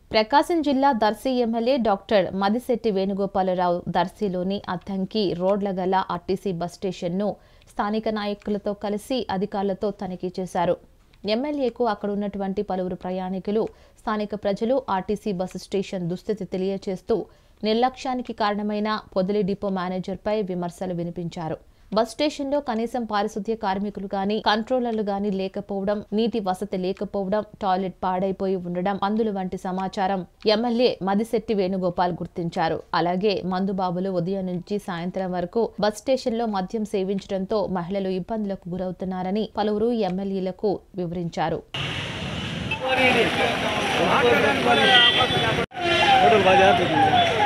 ప్రకాశం జిల్లా Darsi MLA doctor Madisetti Venugopalarao దర్శిలోని అద్దంకి రోడ్ల గల ఆర్టీసీ బస్ స్టేషన్ను స్థానిక నాయకులతో కలిసి అధికారులతో తనిఖీ చేశారు ఎమ్మెల్యేకు అక్కడ ఉన్నటువంటి పలువురు ప్రయాణికులు స్థానిక ప్రజలు ఆర్టీసీ బస్సు స్టేషన్ దుస్థితి తెలియజేస్తూ నిర్లక్ష్యానికి కారణమైన పొదిలి డిపో మేనేజర్పై విమర్శలు వినిపించారు బస్ స్టేషన్లో కనీసం పారిశుద్ధ్య కార్మికులు గాని కంట్రోలర్లు గాని లేకపోవడం నీటి వసతి లేకపోవడం టాయిలెట్ పాడైపోయి ఉండడం అందులు వంటి సమాచారం ఎమ్మెల్యే మదిశెట్టి వేణుగోపాల్ గుర్తించారు అలాగే మందుబాబులు ఉదయం నుంచి సాయంత్రం వరకు బస్ స్టేషన్లో మద్యం సేవించడంతో మహిళలు ఇబ్బందులకు గురవుతున్నారని పలువురు ఎమ్మెల్యేలకు వివరించారు ఫోటోలు బాగా జాగ్రత్త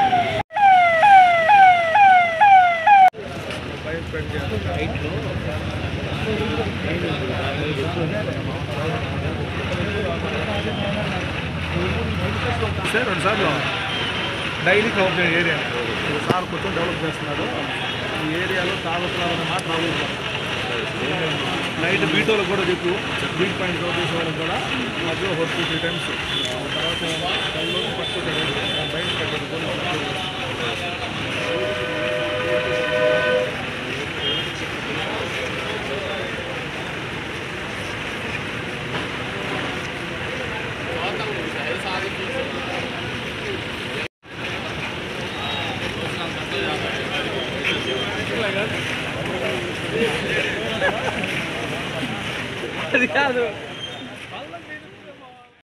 సార్ రెండు సార్లు డైలీ కవర్ చేయండి ఏరియా సార్ కొంచెం డెవలప్ చేస్తున్నారు ఈ ఏరియాలో తాగుతున్నారన్న మాట రాలేదు నైట్ బీటోలకు కూడా చెప్పు బీట్ పాయింట్ కవర్ చేసే వాళ్ళకి కూడా మధ్యలో ఒక టూ త్రీ టైమ్స్ తర్వాత కళ్ళు పట్టుకుంటారు బయట పెట్టారు అది కాదు